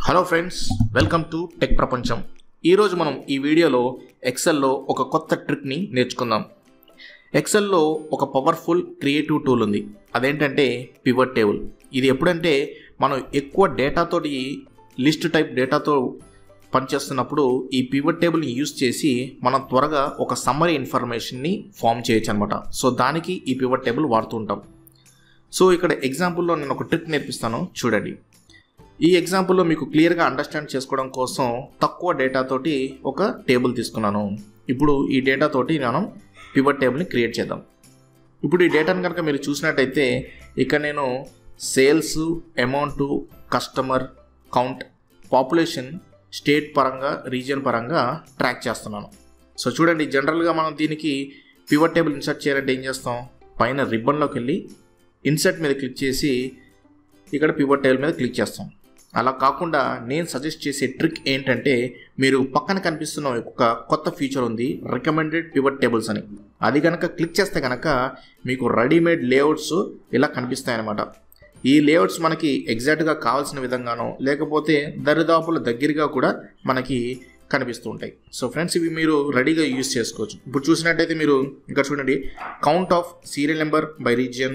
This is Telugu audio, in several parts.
hello friends welcome to tech ప్రపంచం ఈరోజు మనం ఈ వీడియోలో ఎక్సెల్లో ఒక కొత్త ట్రిక్ని నేర్చుకుందాం ఎక్సెల్లో ఒక పవర్ఫుల్ క్రియేటివ్ టూల్ ఉంది అదేంటంటే పివట్ టేబుల్ ఇది ఎప్పుడంటే మనం ఎక్కువ డేటాతోటి లిస్ట్ టైప్ డేటాతో పనిచేస్తున్నప్పుడు ఈ పివట్ టేబుల్ని యూస్ చేసి మనం త్వరగా ఒక సమ్మరీ ఇన్ఫర్మేషన్ని ఫామ్ చేయొచ్చు అనమాట సో దానికి ఈ పివట్ టేబుల్ వాడుతూ ఉంటాం సో ఇక్కడ ఎగ్జాంపుల్లో నేను ఒక ట్రిక్ నేర్పిస్తాను చూడండి ఈ ఎగ్జాంపుల్లో మీకు క్లియర్గా అండర్స్టాండ్ చేసుకోవడం కోసం తక్కువ డేటాతోటి ఒక టేబుల్ తీసుకున్నాను ఇప్పుడు ఈ డేటాతోటి మనం పివట్ టేబుల్ని క్రియేట్ చేద్దాం ఇప్పుడు ఈ డేటాను కనుక మీరు చూసినట్టయితే ఇక్కడ నేను sales amount customer count population state పరంగా రీజియన్ పరంగా ట్రాక్ చేస్తున్నాను సో చూడండి జనరల్గా మనం దీనికి పివట్ టేబుల్ ఇన్సర్ట్ చేయాలంటే ఏం చేస్తాం పైన రిబ్బన్లోకి వెళ్ళి ఇన్సర్ట్ మీద క్లిక్ చేసి ఇక్కడ పివట్ టేబుల్ మీద క్లిక్ చేస్తాం అలా కాకుండా నేను సజెస్ట్ చేసే ట్రిక్ ఏంటంటే మీరు పక్కన కనిపిస్తున్న ఒక కొత్త ఫీచర్ ఉంది రికమెండెడ్ పివట్ టేబుల్స్ అని అది కనుక క్లిక్ చేస్తే కనుక మీకు రెడీమేడ్ లేఅవుట్స్ ఇలా కనిపిస్తాయన్నమాట ఈ లేఅవుట్స్ మనకి ఎగ్జాక్ట్గా కావాల్సిన విధంగానో లేకపోతే దరిదాపుల దగ్గరగా కూడా మనకి కనిపిస్తూ ఉంటాయి సో ఫ్రెండ్స్ ఇవి మీరు రెడీగా యూజ్ చేసుకోవచ్చు ఇప్పుడు చూసినట్టయితే మీరు ఇక్కడ చూడండి count of serial number by region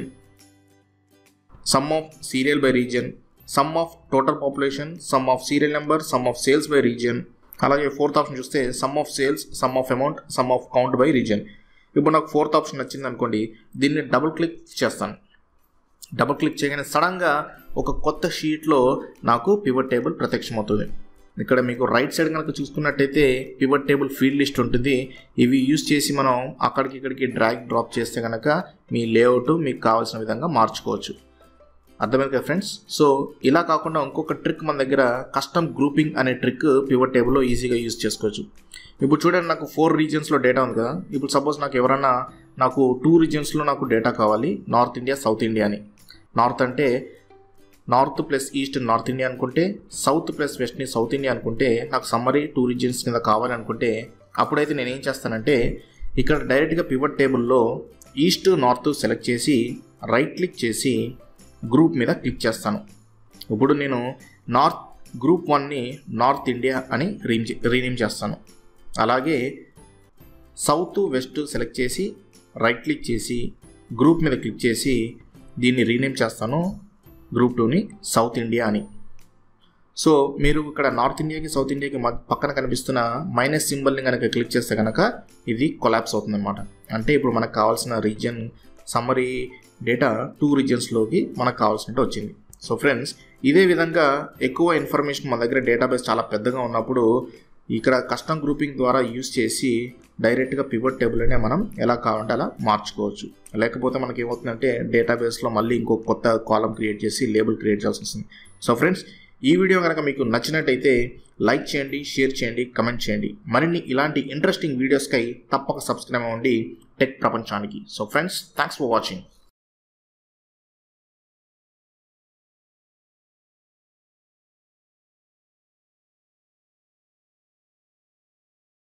sum of serial by region sum of total population sum of serial number sum of sales by region అలాగే ఫోర్త్ ఆప్షన్ చూస్తే sum of sales sum of amount sum of count by region ఇప్పుడు నాకు ఫోర్త్ ఆప్షన్ నచ్చింది అనుకోండి దీన్ని డబుల్ క్లిక్ చేస్తాను డబుల్ క్లిక్ చేయగానే సడన్గా ఒక కొత్త షీట్లో నాకు పివట్ టేబుల్ ప్రత్యక్షమవుతుంది ఇక్కడ మీకు రైట్ సైడ్ కనుక చూసుకున్నట్టయితే పివట్ టేబుల్ ఫీల్డ్ లిస్ట్ ఉంటుంది ఇవి యూస్ చేసి మనం అక్కడికి ఇక్కడికి డ్రాగ్ డ్రాప్ చేస్తే కనుక మీ లేఅవుట్ మీకు కావాల్సిన విధంగా మార్చుకోవచ్చు అర్థమైంది కదా ఫ్రెండ్స్ సో ఇలా కాకుండా ఇంకొక ట్రిక్ మన దగ్గర కస్టమ్ గ్రూపింగ్ అనే ట్రిక్ పివట్ టేబుల్లో ఈజీగా యూజ్ చేసుకోవచ్చు ఇప్పుడు చూడండి నాకు ఫోర్ రీజియన్స్లో డేటా ఉంది కదా ఇప్పుడు సపోజ్ నాకు ఎవరన్నా నాకు టూ రీజియన్స్లో నాకు డేటా కావాలి నార్త్ ఇండియా సౌత్ ఇండియా అని నార్త్ అంటే north plus east north India అనుకుంటే సౌత్ ప్లస్ వెస్ట్ని సౌత్ ఇండియా అనుకుంటే నాకు సమ్మరీ టూ రీజియన్స్ కింద కావాలి అనుకుంటే అప్పుడైతే నేను ఏం చేస్తానంటే ఇక్కడ డైరెక్ట్గా పివట్ టేబుల్లో ఈస్ట్ నార్త్ సెలెక్ట్ చేసి రైట్ క్లిక్ చేసి గ్రూప్ మీద క్లిక్ చేస్తాను ఇప్పుడు నేను నార్త్ గ్రూప్ వన్ని నార్త్ ఇండియా అని రీమ్ రీనేమ్ చేస్తాను అలాగే సౌత్ వెస్ట్ సెలెక్ట్ చేసి రైట్ క్లిక్ చేసి గ్రూప్ మీద క్లిక్ చేసి దీన్ని రీనేమ్ చేస్తాను గ్రూప్ టూని సౌత్ ఇండియా అని సో మీరు ఇక్కడ నార్త్ ఇండియాకి సౌత్ ఇండియాకి పక్కన కనిపిస్తున్న మైనస్ సింబల్ని కనుక క్లిక్ చేస్తే కనుక ఇది కొలాప్స్ అవుతుంది అనమాట అంటే ఇప్పుడు మనకు కావాల్సిన రీజియన్ సమ్మరీ డేటా టూ రీజియన్స్లోకి మనకు కావాల్సినట్టు వచ్చింది సో ఫ్రెండ్స్ ఇదే విధంగా ఎక్కువ ఇన్ఫర్మేషన్ మన దగ్గర డేటాబేస్ చాలా పెద్దగా ఉన్నప్పుడు ఇక్కడ కస్టమ్ గ్రూపింగ్ ద్వారా యూస్ చేసి డైరెక్ట్గా పివట్ టేబుల్ అనే మనం ఎలా కావాలంటే అలా మార్చుకోవచ్చు లేకపోతే మనకి ఏమవుతుందంటే డేటాబేస్లో మళ్ళీ ఇంకో కొత్త కాలం క్రియేట్ చేసి లేబుల్ క్రియేట్ చేయాల్సి వస్తుంది సో ఫ్రెండ్స్ ఈ వీడియో కనుక మీకు నచ్చినట్టయితే లైక్ చేయండి షేర్ చేయండి కమెంట్ చేయండి మరిన్ని ఇలాంటి ఇంట్రెస్టింగ్ వీడియోస్కై తప్పక సబ్స్క్రైబ్ అవ్వండి టెక్ ప్రపంచానికి so friends thanks for watching